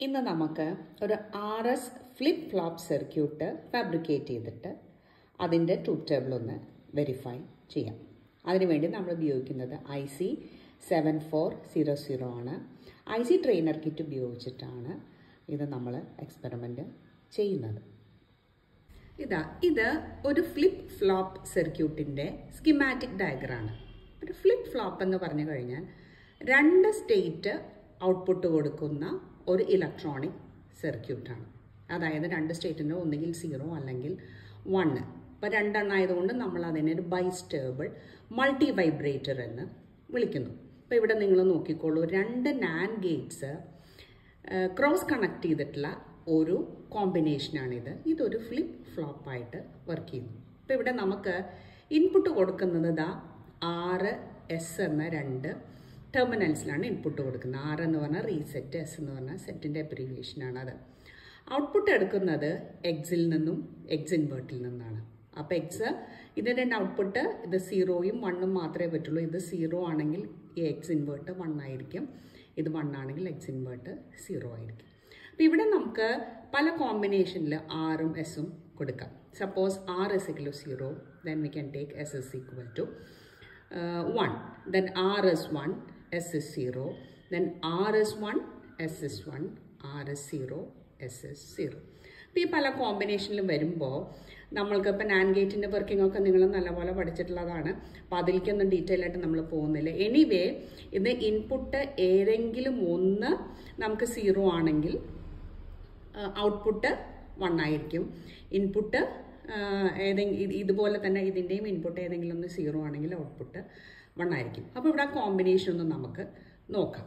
ഇന്ന് നമുക്ക് ഒരു R S flip flop circuit fabricate ചെയ്തിട്ട് അതിൻ്റെ ട്രൂത്ത് ടേബിൾ ഒന്ന് വെരിഫൈ ചെയ്യാം അതിനുവേണ്ടി നമ്മൾ ഉപയോഗിക്കുന്നത് I C seven four zero zero ആണ് ഐ സി ട്രെയിനർ കിറ്റ് ഉപയോഗിച്ചിട്ടാണ് ഇത് നമ്മൾ എക്സ്പെരിമെൻ്റ് ചെയ്യുന്നത് ഇതാ ഇത് ഒരു ഫ്ലിപ്പ് ഫ്ലോപ്പ് സർക്യൂട്ടിൻ്റെ സ്കിമാറ്റിക് ഡയഗ്രാണ് ഒരു ഫ്ലിപ്പ് ഫ്ലോപ്പ് എന്ന് പറഞ്ഞു കഴിഞ്ഞാൽ രണ്ട് സ്റ്റേറ്റ് ഔട്ട്പുട്ട് കൊടുക്കുന്ന ഒരു ഇലക്ട്രോണിക് സർക്യൂട്ടാണ് അതായത് രണ്ട് സ്റ്റേറ്റിൻ്റെ ഒന്നുകിൽ സീറോ അല്ലെങ്കിൽ വണ്ണ് അപ്പോൾ രണ്ടെണ്ണം ആയതുകൊണ്ട് നമ്മൾ അതിനെ ഒരു ബൈസ്റ്റേബിൾ മൾട്ടി വൈബ്രേറ്റർ എന്ന് വിളിക്കുന്നു അപ്പോൾ ഇവിടെ നിങ്ങൾ നോക്കിക്കോളൂ രണ്ട് നാൻ ഗേറ്റ്സ് ക്രോസ് കണക്ട് ചെയ്തിട്ടുള്ള ഒരു കോമ്പിനേഷനാണിത് ഇതൊരു ഫ്ലിപ്പ് ഫ്ലോപ്പായിട്ട് വർക്ക് ചെയ്യുന്നു അപ്പോൾ ഇവിടെ നമുക്ക് ഇൻപുട്ട് കൊടുക്കുന്നത് ഇതാ ആറ് എസ് എന്ന രണ്ട് ടെർമിനൽസിലാണ് ഇൻപുട്ട് കൊടുക്കുന്നത് ആറ് എന്ന് പറഞ്ഞാൽ റീസെറ്റ് എസ് എന്ന് പറഞ്ഞാൽ സെറ്റിൻ്റെ അബ്രീവിയേഷനാണ് അത് ഔട്ട്പുട്ട് എടുക്കുന്നത് എക്സിൽ നിന്നും എക്സ് ഇൻവേർട്ടിൽ നിന്നാണ് അപ്പോൾ എക്സ് ഇതിൻ്റെ ഔട്ട്പുട്ട് ഇത് സീറോയും വണ്ണും മാത്രമേ പറ്റുള്ളൂ ഇത് സീറോ ആണെങ്കിൽ ഈ എക്സ് ഇൻവേർട്ട് വൺ ആയിരിക്കും ഇത് വൺ ആണെങ്കിൽ എക്സ് ഇൻവേർട്ട് സീറോ ആയിരിക്കും അപ്പോൾ ഇവിടെ നമുക്ക് പല കോമ്പിനേഷനിൽ ആറും എസും കൊടുക്കാം suppose R is equal zero then we can take S is equal to one then R S one S is zero then R S one S S one R is zero S is zero അപ്പോൾ ഈ പല കോമ്പിനേഷനിലും വരുമ്പോൾ നമ്മൾക്ക് ഇപ്പം നാൻ ഗേറ്റിൻ്റെ working ഒക്കെ നിങ്ങൾ നല്ലപോലെ പഠിച്ചിട്ടുള്ളതാണ് അപ്പോൾ അതിലേക്കൊന്നും ഡീറ്റെയിൽ ആയിട്ട് നമ്മൾ പോകുന്നില്ല എനിവേ ഇത് ഇൻപുട്ട് ഏതെങ്കിലും ഒന്ന് നമുക്ക് സീറോ ആണെങ്കിൽ ഔട്ട്പുട്ട് വൺ ആയിരിക്കും ഇൻപുട്ട് ഏതെങ്കിലും ഇതുപോലെ തന്നെ ഇതിൻ്റെയും ഇൻപുട്ട് ഏതെങ്കിലും ഒന്ന് സീറോ ആണെങ്കിൽ ഔട്ട്പുട്ട് വൺ ആയിരിക്കും അപ്പോൾ ഇവിടെ കോമ്പിനേഷൻ ഒന്ന് നമുക്ക് നോക്കാം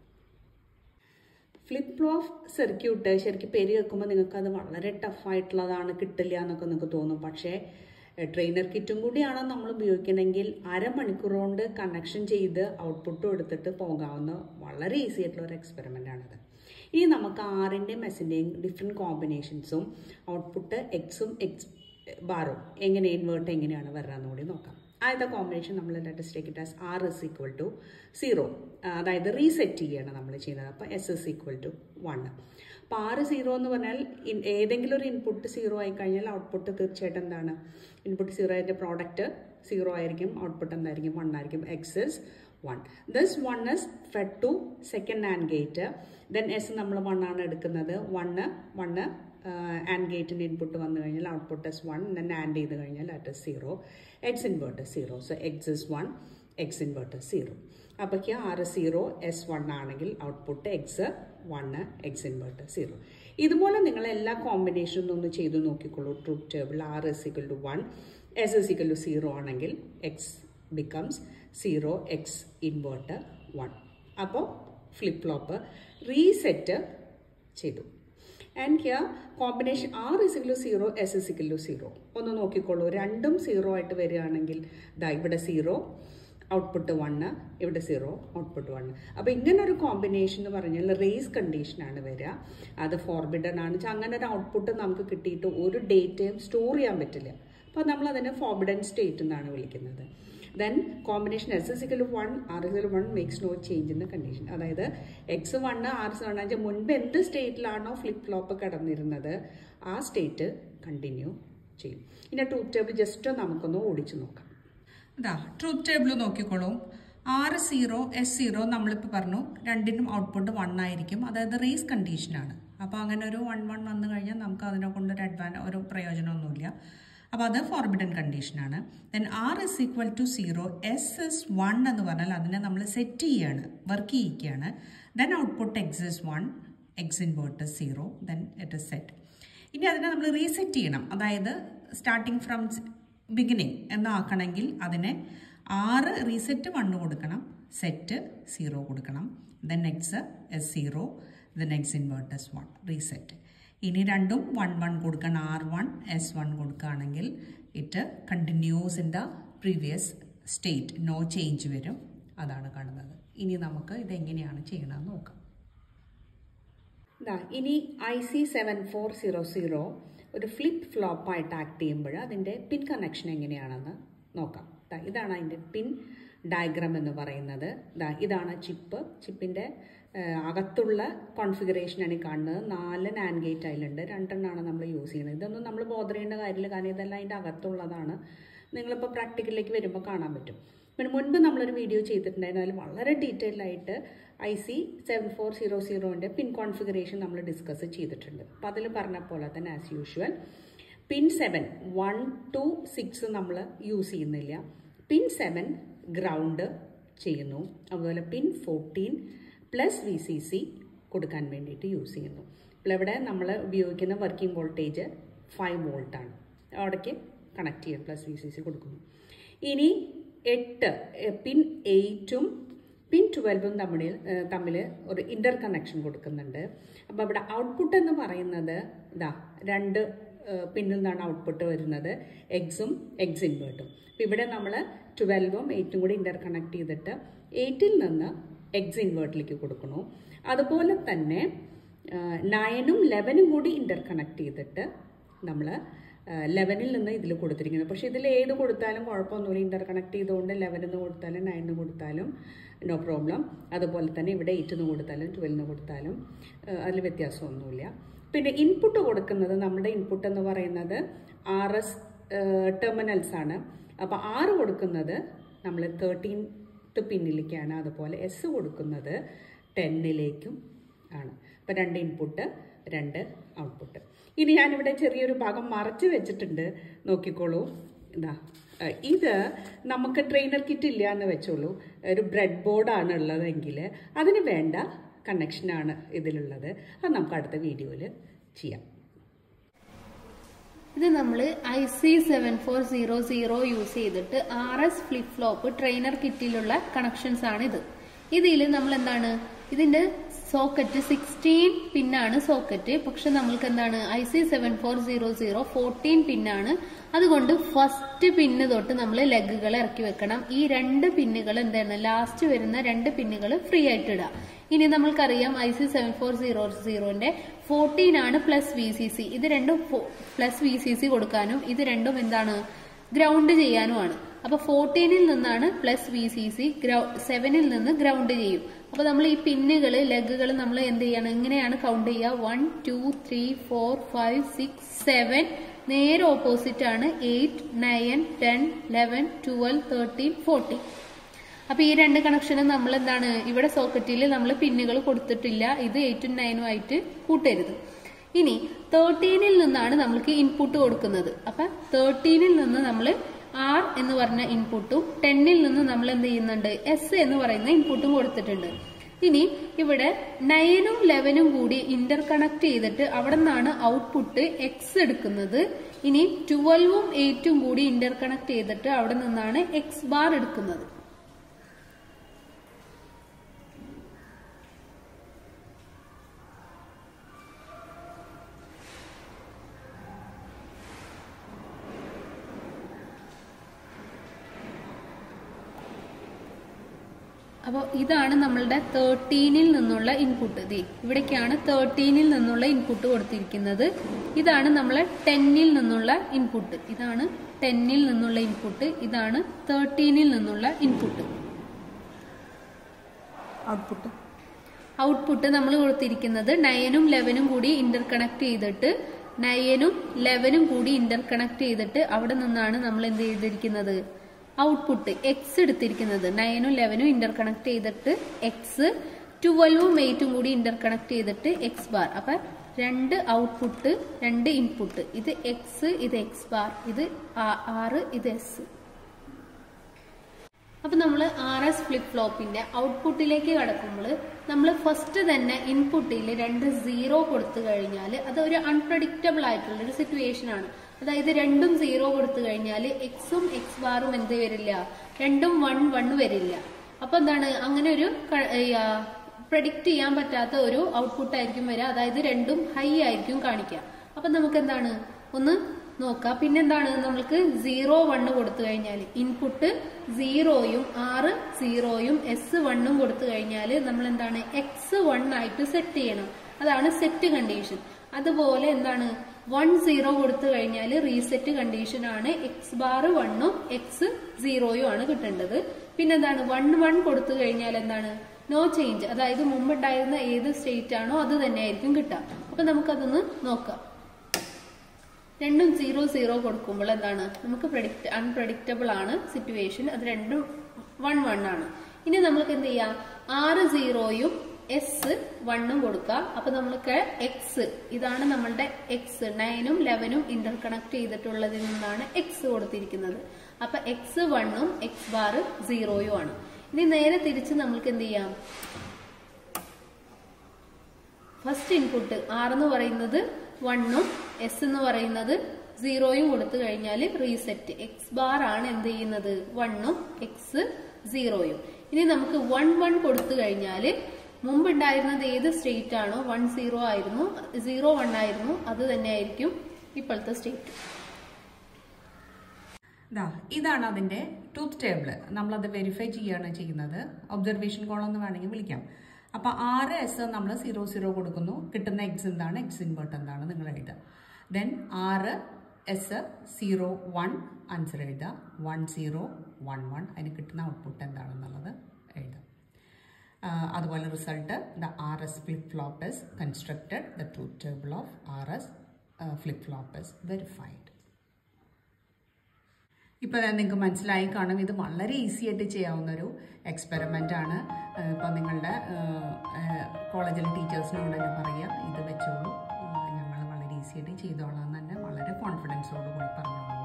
ഫ്ലിപ്പ് ഫ്ലോപ്പ് സർക്യൂട്ട് ശരിക്കും പേര് കേൾക്കുമ്പോൾ നിങ്ങൾക്ക് അത് വളരെ ടഫായിട്ടുള്ളതാണ് കിട്ടില്ല എന്നൊക്കെ നിങ്ങൾക്ക് തോന്നും പക്ഷേ ട്രെയിനർ കിറ്റും കൂടിയാണ് നമ്മൾ ഉപയോഗിക്കണമെങ്കിൽ അരമണിക്കൂർ കൊണ്ട് കണക്ഷൻ ചെയ്ത് ഔട്ട്പുട്ടും എടുത്തിട്ട് പോകാവുന്ന വളരെ ഈസി ആയിട്ടുള്ള ഒരു എക്സ്പെരിമെൻ്റ് ആണിത് ഇനി നമുക്ക് ആറിൻ്റെയും എസിൻ്റെയും ഡിഫറെൻറ്റ് കോമ്പിനേഷൻസും ഔട്ട്പുട്ട് എക്സും എക്സ് ബാറും എങ്ങനെ ഇൻവേർട്ട് എങ്ങനെയാണ് വരാമെന്ന് കൂടി നോക്കാം ആദ്യത്തെ കോമ്പിനേഷൻ നമ്മൾ let's take it as R S equal to zero അതായത് റീസെറ്റ് ചെയ്യാണ് നമ്മൾ ചെയ്യുന്നത് അപ്പോൾ S is equal to one അപ്പോൾ ആറ് സീറോ എന്ന് പറഞ്ഞാൽ ഏതെങ്കിലും ഒരു ഇൻപുട്ട് സീറോ ആയി കഴിഞ്ഞാൽ ഔട്ട്പുട്ട് തീർച്ചയായിട്ടും എന്താണ് ഇൻപുട്ട് സീറോ അതിൻ്റെ പ്രോഡക്റ്റ് സീറോ ആയിരിക്കും ഔട്ട്പുട്ട് എന്തായിരിക്കും വൺ ആയിരിക്കും X is one this one is fed to second and gate then S നമ്മൾ വൺ ആണ് എടുക്കുന്നത് വണ്ണ് വണ്ണ് ആൻഡ് ഗേറ്റിൻ്റെ ഇൻപുട്ട് വന്നു കഴിഞ്ഞാൽ output S one then and ചെയ്ത് കഴിഞ്ഞാൽ at S zero X invert zero so X is one X invert zero അപ്പോഴേക്ക് R zero S one ആണെങ്കിൽ output X one X invert zero ഇതുപോലെ നിങ്ങൾ എല്ലാ കോമ്പിനേഷനും ഒന്ന് ചെയ്തു നോക്കിക്കോളൂ truth table R is equal to one S is equal to zero ആണെങ്കിൽ X becomes zero X invert one അപ്പോൾ ഫ്ലിപ്പ് ഫ്ലോപ്പ് റീസെറ്റ് ചെയ്തു and here combination R is equal zero S is equal zero ഒന്ന് നോക്കിക്കോളൂ രണ്ടും സീറോ ആയിട്ട് വരികയാണെങ്കിൽ ദാ ഇവിടെ സീറോ ഔട്ട്പുട്ട് വണ്ണ് ഇവിടെ സീറോ ഔട്ട്പുട്ട് വണ്ണ് അപ്പോൾ ഇങ്ങനെ ഒരു കോമ്പിനേഷൻ എന്ന് പറഞ്ഞാൽ റേസ് കണ്ടീഷനാണ് വരിക അത് ഫോർബിഡൻ ആണ് വെച്ചാൽ അങ്ങനെ ഒരു ഔട്ട്പുട്ട് നമുക്ക് കിട്ടിയിട്ട് ഒരു ഡേറ്റയും സ്റ്റോർ ചെയ്യാൻ പറ്റില്ല അപ്പോൾ നമ്മൾ അതിനെ ഫോർബിഡൻ സ്റ്റേറ്റ് എന്നാണ് വിളിക്കുന്നത് then combination S S equal one R S L one makes no change in the condition അതായത് X one R S one വെച്ചാൽ മുൻപ് എന്ത് സ്റ്റേറ്റിലാണോ ഫ്ലിപ്പ് ഫ്ലോപ്പ് കിടന്നിരുന്നത് ആ സ്റ്റേറ്റ് കണ്ടിന്യൂ ചെയ്യും ഇനി ട്രൂത്ത് ടേബിൾ ജസ്റ്റ് നമുക്കൊന്ന് ഓടിച്ചു നോക്കാം ഇതാ ട്രൂത്ത് ടേബിൾ നോക്കിക്കോളൂ ആറ് സീറോ എസ് സീറോ നമ്മളിപ്പോൾ പറഞ്ഞു രണ്ടിനും ഔട്ട്പുട്ട് വൺ ആയിരിക്കും അതായത് റേസ് കണ്ടീഷനാണ് അപ്പോൾ അങ്ങനെ ഒരു വൺ വൺ വന്നു കഴിഞ്ഞാൽ നമുക്ക് അതിനെ കൊണ്ട് ഒരു അഡ്വാൻ ഒരു പ്രയോജനമൊന്നുമില്ല അപ്പോൾ അത് ഫോർബിഡൻ കണ്ടീഷനാണ് then R S equal to zero S S one എന്ന് പറഞ്ഞാൽ അതിനെ നമ്മൾ സെറ്റ് ചെയ്യാണ് വർക്ക് ചെയ്യിക്കുകയാണ് then output X S one X invert zero then it is set ഇനി അതിനെ നമ്മൾ റീസെറ്റ് ചെയ്യണം അതായത് സ്റ്റാർട്ടിങ് ഫ്രം ബിഗിനിങ് എന്നാക്കണമെങ്കിൽ അതിനെ ആറ് റീസെറ്റ് വണ്ണ് കൊടുക്കണം സെറ്റ് സീറോ കൊടുക്കണം then X S zero then X invert S one reset ഇനി രണ്ടും വൺ വൺ കൊടുക്കണം ആർ വൺ എസ് വൺ കൊടുക്കുകയാണെങ്കിൽ it continues in the previous state no change വരും അതാണ് കാണുന്നത് ഇനി നമുക്ക് ഇതെങ്ങനെയാണ് ചെയ്യണമെന്ന് നോക്കാം ഇതാ ഇനി I C seven four zero zero ഒരു ഫ്ലിപ്പ് ഫ്ലോപ്പായിട്ട് ആക്ട് ചെയ്യുമ്പോൾ അതിൻ്റെ പിൻ കണക്ഷൻ എങ്ങനെയാണെന്ന് നോക്കാം ഇതാണ് അതിൻ്റെ പിൻ ഡയഗ്രാം എന്ന് പറയുന്നത് ദാ ഇതാണ് ചിപ്പ് ചിപ്പിൻ്റെ അകത്തുള്ള കോൺഫിഗറേഷനാണ് ഈ കാണുന്നത് നാല് നാൻ ഗേറ്റ് അതിലുണ്ട് രണ്ടെണ്ണമാണ് നമ്മൾ യൂസ് ചെയ്യുന്നത് ഇതൊന്നും നമ്മൾ ബോധർ ചെയ്യേണ്ട കാര്യമില്ല കാരണം ഇതെല്ലാം അതിൻ്റെ അകത്തുള്ളതാണ് നിങ്ങളിപ്പോൾ പ്രാക്ടിക്കലിലേക്ക് വരുമ്പോൾ കാണാൻ പറ്റും പിന്നെ മുൻപ് നമ്മളൊരു വീഡിയോ ചെയ്തിട്ടുണ്ടായിരുന്നു അതിൽ വളരെ ഡീറ്റെയിൽ ആയിട്ട് I C seven four zero സീറോൻ്റെ പിൻ കോൺഫിഗറേഷൻ നമ്മൾ ഡിസ്കസ് ചെയ്തിട്ടുണ്ട് അപ്പോൾ അതിൽ പറഞ്ഞ പോലെ തന്നെ as usual pin seven one two six നമ്മൾ യൂസ് ചെയ്യുന്നില്ല പിൻ സെവൻ ഗ്രൗണ്ട് ചെയ്യുന്നു അതുപോലെ pin fourteen plus V C C കൊടുക്കാൻ വേണ്ടിയിട്ട് യൂസ് ചെയ്യുന്നു അപ്പോൾ ഇവിടെ നമ്മൾ ഉപയോഗിക്കുന്ന വർക്കിംഗ് വോൾട്ടേജ് ഫൈവ് വോൾട്ടാണ് അവിടേക്ക് കണക്ട് ചെയ്യും പ്ലസ് വി സി സി കൊടുക്കുന്നു ഇനി എട്ട് പിൻ എയ്റ്റും പിൻ ട്വൽവും തമ്മിൽ തമ്മിൽ ഒരു ഇൻ്റർ കണക്ഷൻ കൊടുക്കുന്നുണ്ട് അപ്പോൾ ഇവിടെ ഔട്ട്പുട്ട് എന്ന് പറയുന്നത് ഇതാ രണ്ട് പിന്നിൽ നിന്നാണ് ഔട്ട്പുട്ട് വരുന്നത് എക്സും എക്സ് ഇൻവേർട്ടും അപ്പോൾ ഇവിടെ നമ്മൾ ട്വൽവും എയ്റ്റും കൂടി ഇൻ്റർ കണക്ട് ചെയ്തിട്ട് എയ്റ്റിൽ നിന്ന് എക്സ് ഇൻവേർട്ടിലേക്ക് കൊടുക്കണു അതുപോലെ തന്നെ നയനും ലെവനും കൂടി ഇൻ്റർ കണക്ട് ചെയ്തിട്ട് നമ്മൾ ലെവനിൽ നിന്ന് ഇതിൽ കൊടുത്തിരിക്കുന്നത് പക്ഷേ ഇതിൽ ഏത് കൊടുത്താലും കുഴപ്പമൊന്നുമില്ല ഇൻ്റർ കണക്ട് ചെയ്തുകൊണ്ട് ലെവനിന്ന് കൊടുത്താലും നയനിന്ന് കൊടുത്താലും നോ പ്രോബ്ലം അതുപോലെ തന്നെ ഇവിടെ എയ്റ്റിന്ന് കൊടുത്താലും ട്വൽവിന് കൊടുത്താലും അതിൽ വ്യത്യാസമൊന്നുമില്ല പിന്നെ ഇൻപുട്ട് കൊടുക്കുന്നത് നമ്മുടെ ഇൻപുട്ട് എന്ന് പറയുന്നത് ആർ എസ് ടെർമിനൽസ് ആണ് അപ്പോൾ ആറ് കൊടുക്കുന്നത് നമ്മൾ തേർട്ടീൻത്ത് പിന്നിലേക്കാണ് അതുപോലെ എസ് കൊടുക്കുന്നത് ടെന്നിലേക്കും ആണ് അപ്പോൾ രണ്ട് ഇൻപുട്ട് രണ്ട് ഔട്ട്പുട്ട് ഇനി ഞാനിവിടെ ചെറിയൊരു ഭാഗം മറച്ച് വെച്ചിട്ടുണ്ട് നോക്കിക്കോളൂ ഇതാ ഇത് നമുക്ക് ട്രെയിനർ കിറ്റ് ഇല്ല എന്ന് വെച്ചോളൂ ഒരു ബ്രെഡ് ബോർഡാണ് ഉള്ളതെങ്കിൽ അതിന് വേണ്ട കണക്ഷനാണ് ഇതിലുള്ളത് അത് നമുക്ക് അടുത്ത വീഡിയോയിൽ ചെയ്യാം ഇത് നമ്മൾ I C seven four zero zero use ചെയ്തിട്ട് R S flip flop trainer കിറ്റിലുള്ള കണക്ഷൻസ് ആണ് ഇത് ഇതിൽ നമ്മൾ എന്താണ് ഇതിന്റെ സോക്കറ്റ് സിക്സ്റ്റീൻ പിന്നാണ് സോക്കറ്റ് പക്ഷെ നമ്മൾക്ക് എന്താണ് I C seven four zero zero fourteen പിന്നാണ് അതുകൊണ്ട് ഫസ്റ്റ് പിന്ന് തൊട്ട് നമ്മൾ ലെഗുകൾ ഇറക്കി വെക്കണം ഈ രണ്ട് പിന്നുകൾ എന്താണ് ലാസ്റ്റ് വരുന്ന രണ്ട് പിന്നുകൾ ഫ്രീ ആയിട്ട് ഇടാം ഇനി നമ്മൾക്കറിയാം I C seven four zero സീറോന്റെ ഫോർട്ടീൻ ആണ് പ്ലസ് വി സി സി ഇത് രണ്ടും പ്ലസ് വി സി സി കൊടുക്കാനും ഇത് രണ്ടും എന്താണ് ഗ്രൗണ്ട് ചെയ്യാനുമാണ് അപ്പൊ ഫോർട്ടീനിൽ നിന്നാണ് പ്ലസ് വി സി സി സെവനിൽ നിന്ന് ഗ്രൗണ്ട് ചെയ്യും അപ്പൊ നമ്മൾ ഈ പിന്നുകൾ ലെഗുകൾ നമ്മൾ എന്ത് ചെയ്യണം എങ്ങനെയാണ് കൗണ്ട് ചെയ്യുക one two three four five six seven നേരെ ഓപ്പോസിറ്റ് ആണ് eight nine ten eleven twelve thirteen fourteen അപ്പൊ ഈ രണ്ട് കണക്ഷനും നമ്മൾ എന്താണ് ഇവിടെ സോക്കറ്റിൽ നമ്മൾ പിന്നുകൾ കൊടുത്തിട്ടില്ല ഇത് എയ്റ്റും നയനും ആയിട്ട് കൂട്ടരുത് ഇനി തേർട്ടീനിൽ നിന്നാണ് നമ്മൾക്ക് ഇൻപുട്ട് കൊടുക്കുന്നത് അപ്പൊ തേർട്ടീനിൽ നിന്ന് നമ്മൾ ആർ എന്ന് പറഞ്ഞ ഇൻപുട്ടും ടെന്നിൽ നിന്ന് നമ്മൾ എന്ത് ചെയ്യുന്നുണ്ട് എസ് എന്ന് പറയുന്ന ഇൻപുട്ടും കൊടുത്തിട്ടുണ്ട് ഇനി ഇവിടെ നയനും ലെവനും കൂടി ഇന്റർ കണക്ട് ചെയ്തിട്ട് അവിടെ നിന്നാണ് ഔട്ട്പുട്ട് എക്സ് എടുക്കുന്നത് ഇനി ട്വൽവും എയ്റ്റും കൂടി ഇന്റർ കണക്ട് ചെയ്തിട്ട് അവിടെ നിന്നാണ് എക്സ് ബാർ എടുക്കുന്നത് അപ്പോൾ ഇതാണ് നമ്മളുടെ തേർട്ടീനിൽ നിന്നുള്ള ഇൻപുട്ട് ദേ ഇവിടേക്കാണ് തേർട്ടീനിൽ നിന്നുള്ള ഇൻപുട്ട് കൊടുത്തിരിക്കുന്നത് ഇതാണ് നമ്മളെ ടെന്നിൽ നിന്നുള്ള ഇൻപുട്ട് ഇതാണ് ടെന്നിൽ നിന്നുള്ള ഇൻപുട്ട് ഇതാണ് തേർട്ടീനിൽ നിന്നുള്ള ഇൻപുട്ട് ഔട്ട്പുട്ട് ഔട്ട്പുട്ട് നമ്മൾ കൊടുത്തിരിക്കുന്നത് നയനും ലെവനും കൂടി ഇന്റർ കണക്ട് ചെയ്തിട്ട് നയനും ലെവനും കൂടി ഇന്റർ കണക്ട് ചെയ്തിട്ട് അവിടെ നിന്നാണ് നമ്മൾ എന്ത് ചെയ്തിരിക്കുന്നത് ഔട്ട്പുട്ട് എക്സ് എടുത്തിരിക്കുന്നത് നയനും ലെവനും ഇന്റർ കണക്ട് ചെയ്തിട്ട് എക്സ് ട്വൽവും എയ്റ്റും കൂടി ഇന്റർ കണക്ട് ചെയ്തിട്ട് എക്സ് ബാർ അപ്പൊ രണ്ട് ഔട്ട്പുട്ട് രണ്ട് ഇൻപുട്ട് ഇത് എക്സ് ഇത് എക്സ് ബാർ ഇത് ആറ് ഇത് എസ് അപ്പൊ നമ്മൾ ആർ എസ് ഫ്ലിപ്പ് ഫ്ലോപ്പിന്റെ ഔട്ട്പുട്ടിലേക്ക് കടക്കുമ്പോൾ നമ്മൾ ഫസ്റ്റ് തന്നെ ഇൻപുട്ടിൽ രണ്ട് സീറോ കൊടുത്തു കഴിഞ്ഞാൽ അത് ഒരു അൺപ്രഡിക്റ്റബിൾ ആയിട്ടുള്ള ഒരു സിറ്റുവേഷൻ ആണ് അതായത് രണ്ടും സീറോ കൊടുത്തു കഴിഞ്ഞാൽ എക്സും എക്സ് ബാറും എന്ത് വരില്ല രണ്ടും വൺ വൺ വരില്ല അപ്പൊ എന്താണ് അങ്ങനെ ഒരു പ്രഡിക്റ്റ് ചെയ്യാൻ പറ്റാത്ത ഒരു ഔട്ട്പുട്ട് ആയിരിക്കും വരിക അതായത് രണ്ടും ഹൈ ആയിരിക്കും കാണിക്കുക അപ്പൊ നമുക്ക് എന്താണ് ഒന്ന് നോക്കാം പിന്നെന്താണ് നമ്മൾക്ക് സീറോ വണ്ണ് കൊടുത്തു കഴിഞ്ഞാൽ ഇൻപുട്ട് സീറോയും ആറ് സീറോയും എസ് വണ്ണും കൊടുത്തു കഴിഞ്ഞാൽ നമ്മൾ എന്താണ് എക്സ് വൺ ആയിട്ട് സെറ്റ് ചെയ്യണം അതാണ് സെറ്റ് കണ്ടീഷൻ അതുപോലെ എന്താണ് വൺ സീറോ കൊടുത്തു കഴിഞ്ഞാൽ റീസെറ്റ് കണ്ടീഷൻ ആണ് എക്സ് ബാർ വണ്ണും എക്സ് സീറോയും ആണ് കിട്ടേണ്ടത് പിന്നെ എന്താണ് വൺ വൺ കൊടുത്തു കഴിഞ്ഞാൽ എന്താണ് നോ ചേഞ്ച് അതായത് മുമ്പുണ്ടായിരുന്ന ഏത് സ്റ്റേറ്റ് ആണോ അത് തന്നെയായിരിക്കും കിട്ടുക അപ്പൊ നമുക്കതൊന്ന് നോക്കാം രണ്ടും സീറോ സീറോ കൊടുക്കുമ്പോൾ എന്താണ് നമുക്ക് പ്രഡിക്റ്റ് അൺപ്രഡിക്റ്റബിൾ ആണ് സിറ്റുവേഷൻ അത് രണ്ടും വൺ വൺ ആണ് ഇനി നമുക്ക് എന്ത് ചെയ്യാം ആറ് സീറോയും എസ് വണ്ണും കൊടുക്കാം അപ്പൊ നമ്മൾക്ക് എക്സ് ഇതാണ് നമ്മളുടെ എക്സ് നയനും ലെവനും ഇന്റർ കണക്ട് ചെയ്തിട്ടുള്ളതിൽ നിന്നാണ് എക്സ് കൊടുത്തിരിക്കുന്നത് അപ്പൊ എക്സ് വണ്ണും എക്സ് ബാർ സീറോയും ആണ് ഇനി നേരെ തിരിച്ച് നമ്മൾക്ക് എന്ത് ചെയ്യാം ഫസ്റ്റ് ഇൻപുട്ട് ആർ എന്ന് പറയുന്നത് വണ്ണും എസ് എന്ന് പറയുന്നത് സീറോയും കൊടുത്തു കഴിഞ്ഞാൽ റീസെറ്റ് എക്സ് ബാർ ആണ് എന്ത് ചെയ്യുന്നത് വണ്ണും എക്സ് സീറോയും ഇനി നമുക്ക് വൺ വൺ കൊടുത്തു കഴിഞ്ഞാൽ മുമ്പുണ്ടായിരുന്നത് ഏത് സ്റ്റേറ്റ് ആണോ വൺ സീറോ ആയിരുന്നു സീറോ വൺ ആയിരുന്നു അത് തന്നെയായിരിക്കും ഇപ്പോഴത്തെ സ്റ്റേറ്റ് ഇതാ ഇതാണ് അതിൻ്റെ ട്രൂത്ത് ടേബിൾ നമ്മളത് വെരിഫൈ ചെയ്യുകയാണ് ചെയ്യുന്നത് ഒബ്സർവേഷൻ കോളം എന്ന് വേണമെങ്കിൽ വിളിക്കാം അപ്പോൾ ആറ് എസ് നമ്മൾ സീറോ സീറോ കൊടുക്കുന്നു കിട്ടുന്ന എക്സ് എന്താണ് എക്സ് ഇൻവേർട്ട് എന്താണ് നിങ്ങൾ എഴുതുക then R S zero one answer എഴുതുക വൺ സീറോ വൺ വൺ അതിന് കിട്ടുന്ന ഔട്ട്പുട്ട് എന്താണെന്നുള്ളത് എഴുതുക ആഹ് അതുപോലെ result the R S flip flop is constructed the truth table of R S flip flop is verified ഇപ്പോൾ നിങ്ങൾക്ക് മനസ്സിലായി കാണും ഇത് വളരെ ഈസി ആയിട്ട് ചെയ്യാവുന്ന ഒരു എക്സ്പെരിമെൻ്റ് ആണ് ഇപ്പോൾ നിങ്ങളുടെ കോളേജിലെ ടീച്ചേഴ്സിനോട് തന്നെ പറയുക ഇത് വെച്ചോളൂ ഞങ്ങൾ വളരെ ഈസി ആയിട്ട് ചെയ്തോളാം എന്ന് തന്നെ വളരെ കോൺഫിഡൻസോട് കൂടി പറഞ്ഞോളാം